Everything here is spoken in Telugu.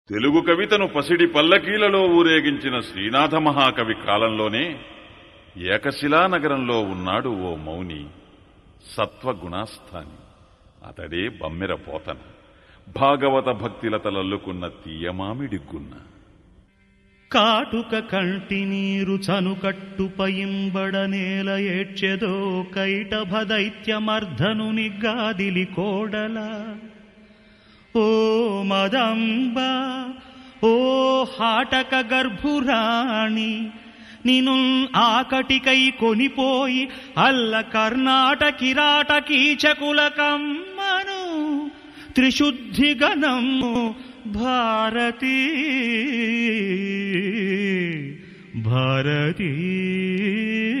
తెలుగు కవితను పసిడి పల్లకీలలో ఊరేగించిన శ్రీనాథ మహాకవి కాలంలోనే ఏకశిలా నగరంలో ఉన్నాడు ఓ మౌని సత్వగుణాస్థాని అతడే బమ్మెర పోతన భాగవత భక్తిలతలల్లుకున్న తీయమామిడి గున్న కాటుక కంటి నీరు చనుకట్టు పయింబడ నేల ఏడ్చెదో కైటభ దైత్యమర్ధనుని గాదిలి కోడల ఓ మదంబ ఓ హాటక గర్భురాణి నిను ఆకటికై కొనిపోయి అల్ల కర్ణాటకిరాట కీచకుల కమ్మను త్రిశుద్ధి గణము భారతీ భారతీ